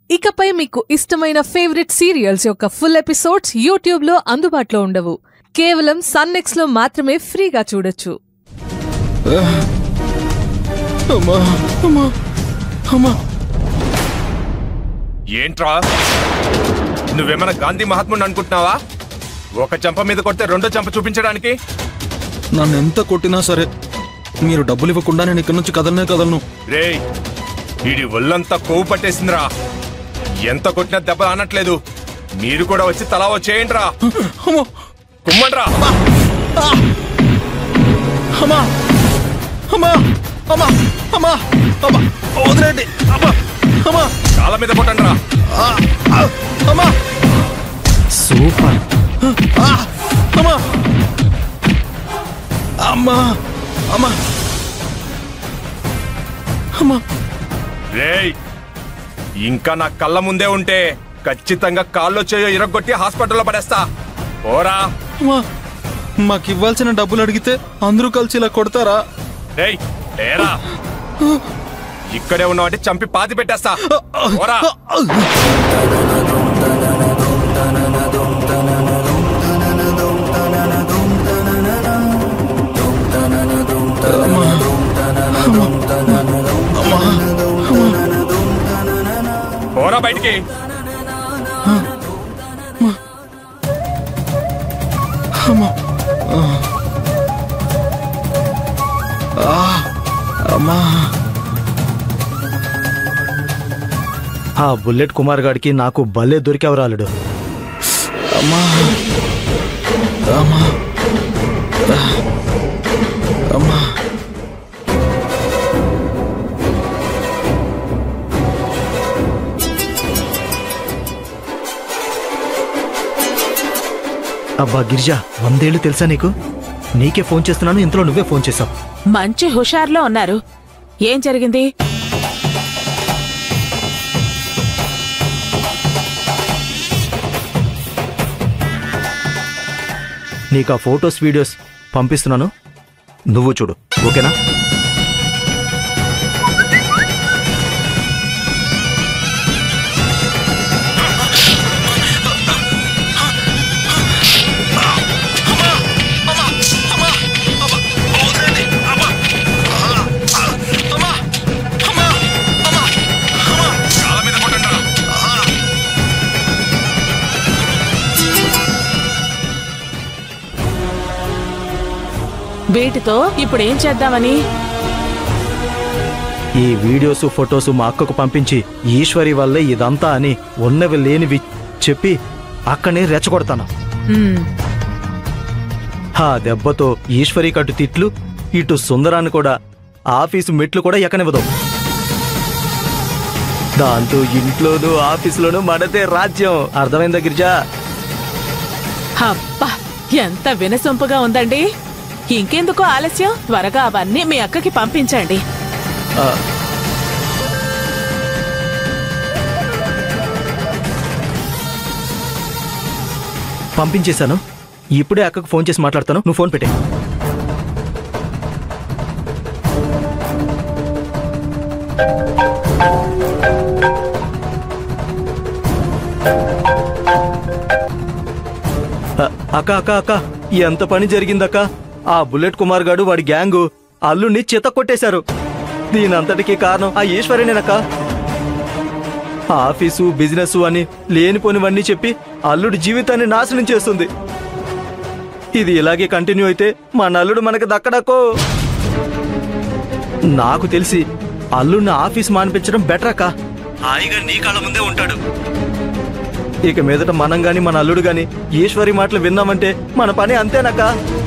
ఇకపై మీకు ఇష్టమైన ఫేవరెట్ సీరియల్స్ యొక్క ఫుల్ ఎపిసోడ్స్ యూట్యూబ్లో అందుబాటులో ఉండవు కేవలం సన్నెక్స్ లో మాత్రమే ఫ్రీగా చూడొచ్చు అమ్మా అమ్మా అమ్మా ఏంట్రా నువ్వేమైనా గాంధీ మహాత్ముడు అనుకుంటున్నావా ఒక చెంప మీద కొడితే రెండో చెంప చూపించడానికి నన్ను ఎంత కొట్టినా సరే మీరు డబ్బులు ఇవ్వకుండా నేను ఇక్కడి నుంచి కదలనే కదలను రేయ్ వీడి ఒళ్ళంతా కొవ్వు పట్టేసిందిరా ఎంత కొట్టినా దెబ్బ అనట్లేదు మీరు కూడా వచ్చి తలా వచ్చేయండిరా అమ్మో కుమ్మండ్రా అమ్మా అమ్మా అమ్మా అమ్మా అమ్మా వదిలేండి అమ్మా అమ్మా కాళ్ళ మీద కొట్టండిరా ఆ, ఆ, అమ్మా సూపర్ ఆ, అమ్మా అమ్మా అమ్మా అమ్మా రేయ్ ఇంకా నా కళ్ళ ముందే ఉంటే ఖచ్చితంగా కాల్లో చేయో ఇరగొట్టి హాస్పిటల్లో పడేస్తా పోరా అమ్మా మాకు ఇవ్వాల్సిన డబ్బులు అడిగితే అందరూ కలిసి ఇలా కొడతారా రేయ్ లేరా ఇక్కడే ఉన్నావంటే చంపి పాతి పెట్టేస్తా పోరా పోరా బయటికి అమ్మా ఆ బుల్లెట్ కుమార్ గాడికి నాకు భలే దొరికావు రాలుడు అమ్మా అమ్మా అమ్మా అబ్బా గిరిజా వందేళ్లు తెలుసా నీకు నీకే ఫోన్ చేస్తున్నాను ఇంతలో నువ్వే ఫోన్ చేసావు మంచి హుషారులో ఉన్నారు ఏం జరిగింది నీకు ఆ ఫొటోస్ వీడియోస్ పంపిస్తున్నాను నువ్వు చూడు ఓకేనా కాళ్ళ మీద కొట్టండిరా వీటితో ఇప్పుడు ఏం చేద్దామని ఈ వీడియోస్ ఫొటోస్ మా అక్కకు పంపించి ఈశ్వరి వల్లే ఇదంతా అని ఉన్నవి లేనివి చెప్పి అక్కనే రెచ్చగొడతాను ఉమ్, ఆ దెబ్బతో ఈశ్వరి కట్టు తిట్లు ఇటు సుందరాన్ని కూడా ఆఫీసు మెట్లు కూడా ఎక్కనివ్వదు దాంతో ఇంట్లోనూ ఆఫీసులోనూ మనదే రాజ్యం అర్థమైందా గిరిజా అబ్బా ఎంత వినసొంపుగా ఉందండి ఇంకెందుకు ఆలస్యం త్వరగా అవన్నీ మీ అక్కకి పంపించండి ఆ, పంపించేశాను ఇప్పుడే అక్కకు ఫోన్ చేసి మాట్లాడతాను నువ్వు ఫోన్ పెట్టే అక్క అక్క అక్క ఎంత పని జరిగిందక్క ఆ బుల్లెట్ కుమార్ గాడు వాడి గ్యాంగు అల్లుడిని చిత కొట్టేశారు దీనంతటికీ కారణం ఆ ఈశ్వరేనేనక్క ఆఫీసు బిజినెస్ అని లేనిపోనివన్నీ చెప్పి అల్లుడి జీవితాన్ని నాశనం చేస్తుంది ఇది ఇలాగే కంటిన్యూ అయితే మా నల్లుడు మనకు దక్కడకో నాకు తెలిసి అల్లుడిని ఆఫీస్ మానిపించడం బెటర్ అక్క హాయిగా నీ కాళ్ళ ముందే ఉంటాడు ఇక మీదట మనం గాని మన అల్లుడు గాని ఈశ్వరి మాటలు విన్నామంటే మన పని అంతేనక్క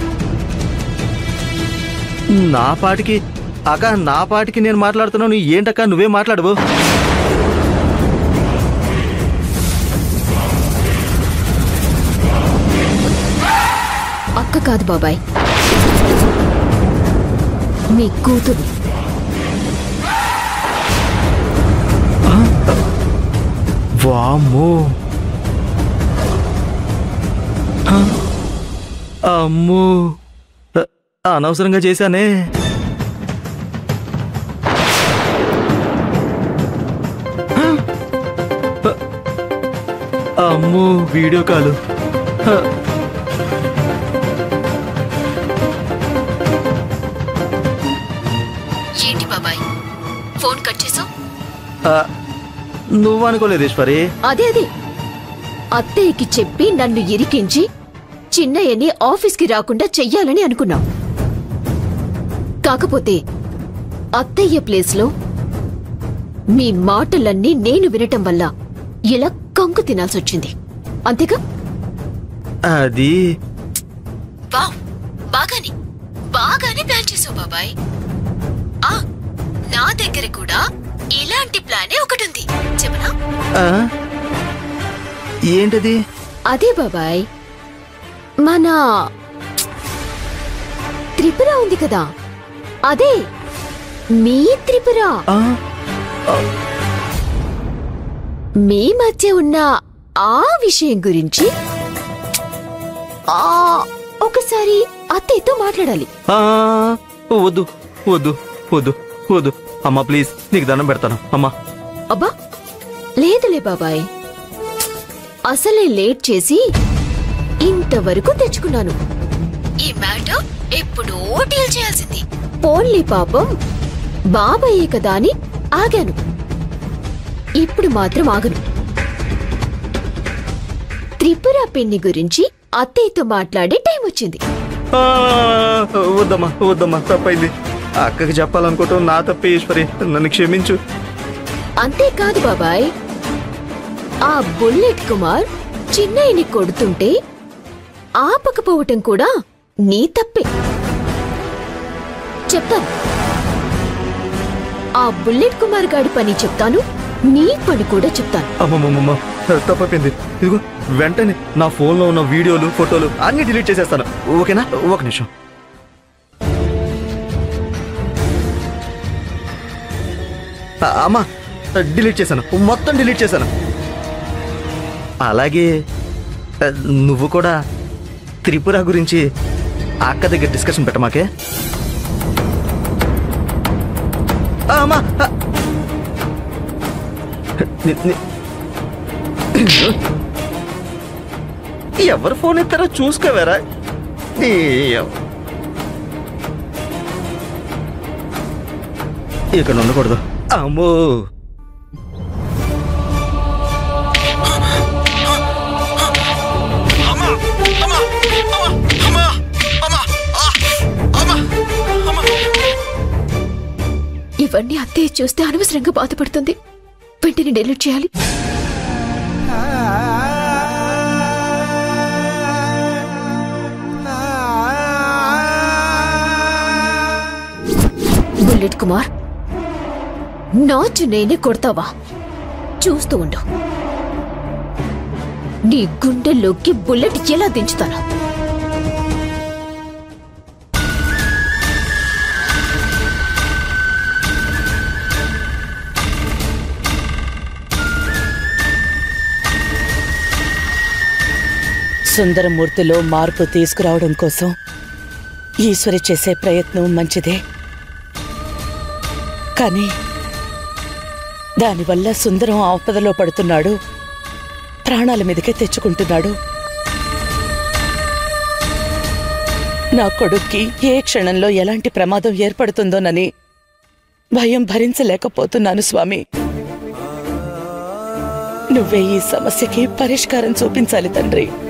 నా పాటికి అక్క నా పాటికి నేను మాట్లాడుతున్నాను ఏంటక్క నువ్వే మాట్లాడవు అక్క కాదు బాబాయ్ మీ కూతురు వామ్మో హ? అమ్మో అ, అనవసరంగా చేశానే హ? అమ్మో వీడియో కాలు హ, ఏంటి బాబాయ్ ఫోన్ కట్ చేసావు ఆ, నువ్వు అనుకోలేదు ఈశ్వరి అదే అదే అత్తయ్యకి చెప్పి నన్ను ఇరికించి చిన్నయ్యని ఆఫీస్కి రాకుండా చెయ్యాలని అనుకున్నాం కాకపోతే అత్తయ్య ప్లేస్లో మీ మాటలన్నీ నేను వినటం వల్ల ఇలా కంకు తినాల్సొచ్చింది అంతేగా అది వావ్ బాగానే బాగానే ప్లాన్ చేసావు బాబాయ్ ఆ నా దగ్గర కూడా ఇలాంటి ప్లానే ఒకటుంది చెప్పనా ఆ, ఏంటది అదే బాబాయ్ మన త్రిపుర ఉంది కదా అదే మీ త్రిపుర ఆ, మీ మధ్య ఉన్న ఆ విషయం గురించి ఆ ఒకసారి అత్తయ్యతో మాట్లాడాలి ఆ, వద్దు వద్దు వద్దు వద్దు అమ్మా ప్లీజ్ నీకు దండం పెడతాను అమ్మా అబ్బా లేదులే బాబాయ్ అసలే లేట్ చేసి ఇంతవరకు తెచ్చుకున్నాను ఈ మ్యాటర్ ఎప్పుడో డీల్ చేయాల్సింది పోన్లీ పాపం బాబాయే కదా అని ఆగాను ఇప్పుడు మాత్రం ఆగను త్రిపుర పెన్ని గురించి అత్తయ్యతో మాట్లాడే టైం వచ్చింది ఆ, వద్దమ్మా వద్దమ్మా తప్పైంది అక్కకి చెప్పాలనుకోవటం నా తప్పే ఈశ్వరి నన్ను క్షమించు అంతేకాదు బాబాయ్ ఆ బుల్లెట్ కుమార్ చిన్నయ్యని కొడుతుంటే ఆపకపోవటం కూడా నీ తప్పే చెప్తాను ఆ బుల్లెట్ కుమార్ గాడి పని చెప్తాను నీ పని కూడా చెప్తాను అమ్మమ్మమ్మ తప్పైపోయింది ఇదిగో వెంటనే నా ఫోన్లో ఉన్న వీడియోలు ఫోటోలు అన్ని డిలీట్ చేసేస్తాను ఓకేనా ఒక నిమిషం ఆ, అమ్మా డిలీట్ చేశాను మొత్తం డిలీట్ చేశాను అలాగే ఆ, నువ్వు కూడా త్రిపుర గురించి అక్క దగ్గర డిస్కషన్ పెట్టమాకే ఆ, అమ్మా ఆ. ని- ని- ఎవరు ఫోన్ ఎత్తారో చూసుకోవేరా ఈ ఎవ- ఇక్కడ ఉండకూడదు అమ్మో ఇవన్నీ అత్తయ్య చూస్తే అనవసరంగా బాధపడుతుంది వెంటనే డిలీట్ చేయాలి బుల్లెట్ కుమార్ నాచు నేనే కొడతావా చూస్తూ ఉండు నీ గుండెల్లోకి బుల్లెట్ ఎలా దించుతాను సుందరమూర్తిలో మార్పు తీసుకురావడం కోసం ఈశ్వరి చేసే ప్రయత్నం మంచిదే కానీ దానివల్ల సుందరం ఆపదలో పడుతున్నాడు ప్రాణాల మీదకే తెచ్చుకుంటున్నాడు నా కొడుక్కి ఏ క్షణంలో ఎలాంటి ప్రమాదం ఏర్పడుతుందోనని భయం భరించలేకపోతున్నాను స్వామి నువ్వే ఈ సమస్యకి పరిష్కారం చూపించాలి తండ్రి